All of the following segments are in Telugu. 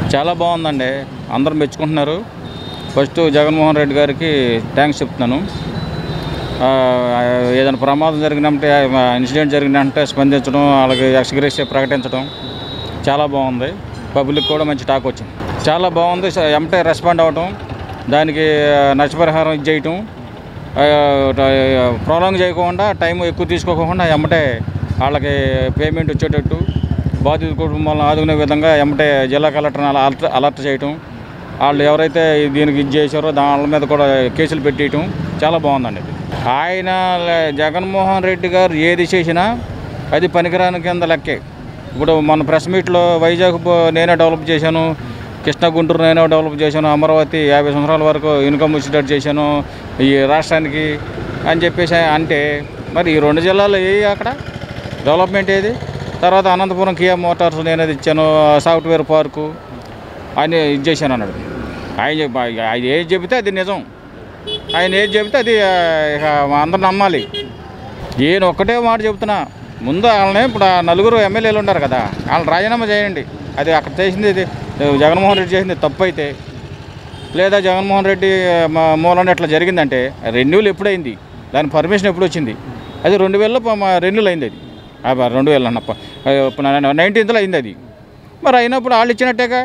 చాలా బాగుందండి అందరూ మెచ్చుకుంటున్నారు ఫస్ట్ జగన్మోహన్ రెడ్డి గారికి థ్యాంక్స్ చెప్తున్నాను ఆ, ఏదైనా ప్రమాదం జరిగినంటే ఇన్సిడెంట్ జరిగినంటే స్పందించడం అలాగే ఎక్స్గ్రేస్ ప్రకటించడం చాలా బాగుంది పబ్లిక్ కూడా మంచి టాక్ వచ్చింది చాలా బాగుంది స- ఎమ్మటే రెస్పాండ్ అవ్వటం దానికి ఆ, నష్టపరిహారం ఇది చేయటం ప్రొలాంగ్ చేయకుండా టైం ఎక్కువ తీసుకోకుండా ఎమ్మటే వాళ్ళకి పేమెంట్ వచ్చేటట్టు బాధిత కుటుంబాలను ఆదుకునే విధంగా ఎమ్మటే జిల్లా కలెక్టర్ని అలా అలర్ట్ అలర్ట్ చేయటం వాళ్ళు ఎవరైతే దీనికి ఇది చేశారో దాని మీద కూడా కేసులు పెట్టేయటం చాలా బాగుందండి ఇది ఆయన లే- జగన్మోహన్ రెడ్డి గారు ఏది చేసినా అది పనికిరాని కింద లెక్కే ఇప్పుడు మన ప్రెస్ మీట్లో వైజాగ్ పో- నేనే డెవలప్ చేశాను కృష్ణా గుంటూరు నేనే డెవలప్ చేశాను అమరావతి యాభై సంవత్సరాల వరకు ఇన్కమ్ వచ్చేటట్టు చేశాను ఈ రాష్ట్రానికి అని చెప్పేసి అంటే మరి ఈ రెండు జిల్లాలు ఏ అక్కడ డెవలప్మెంట్ ఏది తర్వాత అనంతపురం కియా మోటార్స్ నేను అది ఇచ్చాను సాఫ్ట్వేర్ పార్కు ఆయన ఇది చేశాను అన్నాడు ఆయన చెప్ప- ఆయన ఏది చెబితే అది నిజం ఆయన ఏది చెబితే అది ఆ, ఇక అందరు నమ్మాలి ఈయన ఒక్కటే మాట చెబుతున్నా ముందు వాళ్ళని ఇప్పుడు ఆ నలుగురు ఎమ్మెల్యేలు ఉన్నారు కదా వాళ్ళని రాజీనామా చేయండి అది అక్కడ చేసింది ఇది జగన్మోహన్ రెడ్డి చేసింది తప్పు అయితే లేదా జగన్మోహన్ రెడ్డి మా- మూలన ఇట్లా జరిగిందంటే రెన్యూల్ ఎప్పుడైంది దాని పర్మిషన్ ఎప్పుడు వచ్చింది అది రెండు వేలలో రెన్యూల్ అయింది అది ఆ, బ- రెండు వేల అన్నప్ప నైన్టీన్త్లో అయింది అది మరి అయినప్పుడు వాళ్ళు ఇచ్చినట్టేగా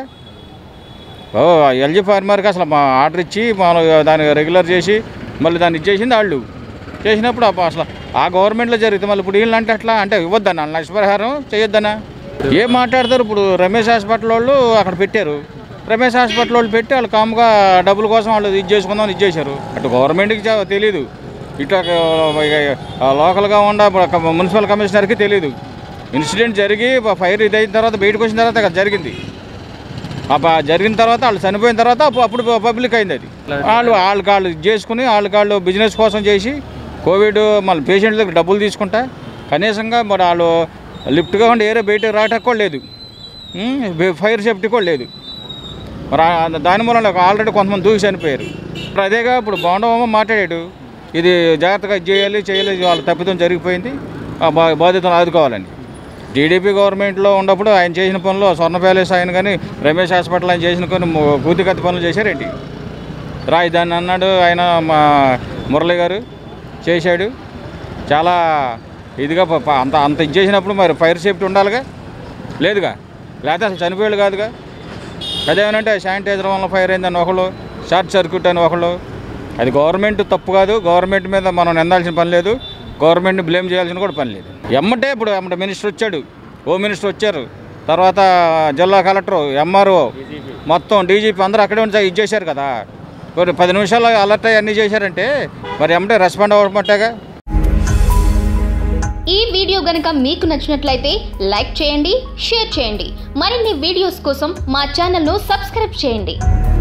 ఓ ఎల్జీ ఫార్మర్కి అసలు మా ఆర్డర్ ఇచ్చి మనం దాన్ని రెగ్యులర్ చేసి మళ్ళీ దాన్ని ఇచ్చేసింది వాళ్ళు చేసినప్పుడు అప్ప- అసలు ఆ గవర్నమెంట్లో జరిగితే మళ్ళీ ఇప్పుడు వీళ్ళు అంటే ఎట్లా అంటే ఇవ్వద్దన్నా నష్టపరిహారం చేయొద్దనా ఏం మాట్లాడతారు ఇప్పుడు రమేష్ హాస్పిటల్ వాళ్ళు అక్కడ పెట్టారు రమేష్ హాస్పిటల్ వాళ్ళు పెట్టి వాళ్ళు కామ్గా డబ్బుల కోసం వాళ్ళు ఇది చేసుకుందాం ఇది చేశారు అటు గవర్నమెంట్కి చ- తెలీదు ఇటు లోకల్గా ఉన్న మున్సిపల్ కమిషనర్కి తెలీదు ఇన్సిడెంట్ జరిగి ఫైర్ ఇది అయిన తర్వాత బయటకు వచ్చిన తర్వాత కదా జరిగింది ఆ ప- జరిగిన తర్వాత వాళ్ళు చనిపోయిన తర్వాత అప్పు- అప్పుడు పబ్లిక్ అయింది అది వాళ్ళు వాళ్ళు కాళ్ళు ఇది చేసుకుని వాళ్ళు కాళ్ళు బిజినెస్ కోసం చేసి కోవిడ్ మళ్ళీ పేషెంట్ దగ్గర డబ్బులు తీసుకుంటా కనీసంగా మరి వాళ్ళు లిఫ్ట్గా ఉండి ఏరే బయట రావటం కూడా లేదు ఉమ్, ఫైర్ సేఫ్టీ కూడా లేదు మరి ఆ- దాని మూలంలో ఆల్రెడీ కొంతమంది దూకి చనిపోయారు ఇప్పుడు అదేగా ఇప్పుడు బాగుండవమ్మ మాట్లాడాడు ఇది జాగ్రత్తగా ఇది చేయాలి చేయాలి ఇది వాళ్ళ తప్పిదం జరిగిపోయింది ఆ బా బాధితులను ఆదుకోవాలని టీడీపీ గవర్నమెంట్లో ఉన్నప్పుడు ఆయన చేసిన పనులు స్వర్ణ ప్యాలెస్ ఆయన కానీ రమేష్ హాస్పిటల్ ఆయన చేసిన కొన్ని ము- కూతికత్తి పనులు చేశారేంటి రాజధాని అన్నాడు ఆయన మా మురళి గారు చేశాడు చాలా ఇదిగా ప- ప- అంత అంత ఇది చేసినప్పుడు మరి ఫైర్ సేఫ్టీ ఉండాలిగా లేదుగా లేకపోతే అసలు చనిపోయాడు కాదుగా అదేమనంటే శానిటైజర్ వల్ల ఫైర్ అయిందని ఒకళ్ళు షార్ట్ సర్క్యూట్ అని ఒకళ్ళు అది గవర్నమెంట్ తప్పు కాదు గవర్నమెంట్ మీద మనం నిందాల్సిన పని లేదు గవర్నమెంట్ని బ్లేమ్ చేయాల్సిన కూడా పని లేదు ఎమ్మటే ఇప్పుడు ఎమ్మటే మినిస్టర్ వచ్చాడు హోమ్ మినిస్టర్ వచ్చారు తర్వాత జిల్లా కలెక్టర్ ఎంఆర్ఓ మొత్తం డీజీపీ అందరూ అక్కడే ఉంచి ఇది చేశారు కదా మరి పది నిమిషాలు అలర్ట్ అయ్యి అన్నీ చేశారంటే మరి ఎమ్మటే రెస్పాండ్ అవ్వమంటేగా ఈ వీడియో గనక మీకు నచ్చినట్లయితే లైక్ చేయండి షేర్ చేయండి మరిన్ని వీడియోస్ కోసం మా ఛానల్ను సబ్స్క్రైబ్ చేయండి